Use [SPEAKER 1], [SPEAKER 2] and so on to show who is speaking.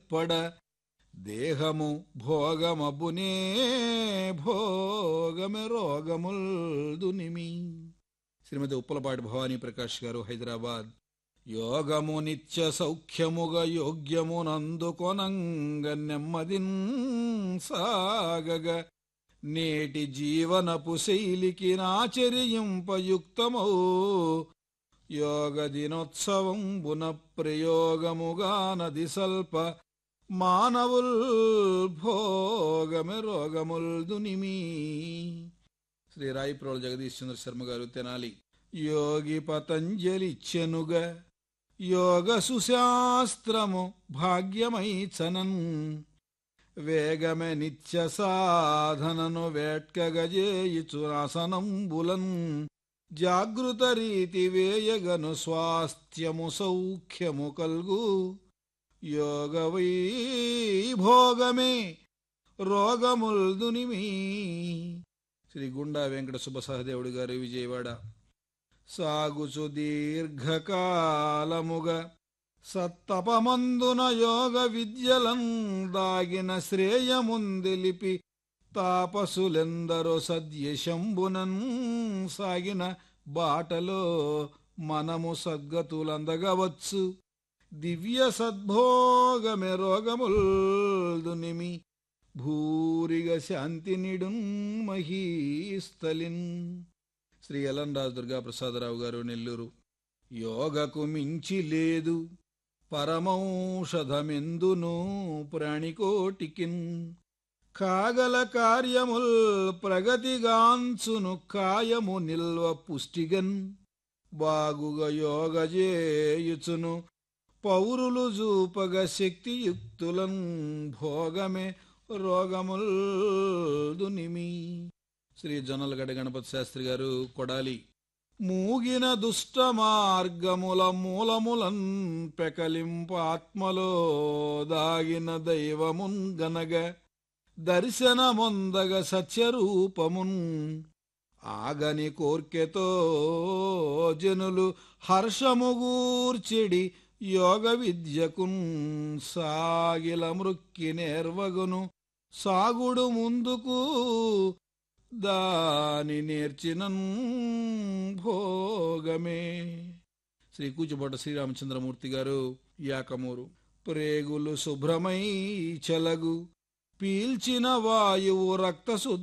[SPEAKER 1] ఏర్పడ దేహము భోగమబునే భోగమె రోగముల్ దునిమి శ్రీమతి ఉప్పలపాటి భవానీ ప్రకాష్ గారు హైదరాబాద్ యోగము నిత్య సౌఖ్యముగ యోగ్యమునందుకొనంగ నెమ్మదిన్ సాగగ నేటి జీవనపు శైలికి నాచరింపయుక్తమౌ యోగ దినోత్సవం బున ప్రయోగముగానది సల్ప మానవుల్ భోగమె రోగముల్ దునిమి శ్రీ రాయిప్రోలు జగదీష్ చంద్ర శర్మ గారు తెనాలి యోగి పతంజలిచ్చెనుగ యోగ సుశాస్త్రము భాగ్యమై చనన్ వేగమె నిత్య సాధనను వేట్కగజేయుచునాసనంబులన్ జాగృత రీతి వేయగను స్వాస్థ్యము సౌఖ్యము కల్గు యోగ వైభోగమే రోగముల్ దునిమి శ్రీ గుండా వెంకట సుబ్బసహదేవుడు గారు విజయవాడ సాగుచు దీర్ఘకాలముగా సత్తపమందున యోగ విద్యలం దాగిన శ్రేయముందిలిపి తాపసులెందరో సద్యశంబునన్ సాగిన బాటలో మనము సద్గతులందగవచ్చు దివ్య సద్భోగమె రోగముల్ దునిమి భూరిగ శాంతి నిడున్ మహీస్థలిన్ శ్రీ ఎల్ఎన్ రాజు దుర్గా ప్రసాదరావు గారు నెల్లూరు యోగకు మించి లేదు పరమౌషధమెందును ప్రాణికోటికిన్ కాగల కార్యముల్ ప్రగతిగాంచును కాయము నిల్వ పుష్టిగన్ బాగుగా యోగ చేయుచును పౌరులు జూపగ శక్తియుక్తులన్ భోగమే రోగముల్ దునిమి శ్రీ జొన్నలగడ్డ గణపతి శాస్త్రి గారు కొడాలి మూగిన దుష్ట మార్గముల మూలములన్ పెకలింప ఆత్మలో దాగిన దైవమున్ గనగ దర్శనమొందగ సత్యరూపమున్ ఆగని కోర్కెతో జనులు హర్షముగూర్చెడి యోగ విద్యకున్ సాగిల మృక్కి నేర్వగును సాగుడు ముందుకు దాని నేర్చినన్ భోగమే శ్రీ కూచుబొట్ట శ్రీరామచంద్రమూర్తి గారు యాకమూరు ప్రేగులు శుభ్రమై చెలగు పీల్చిన వాయువు రక్త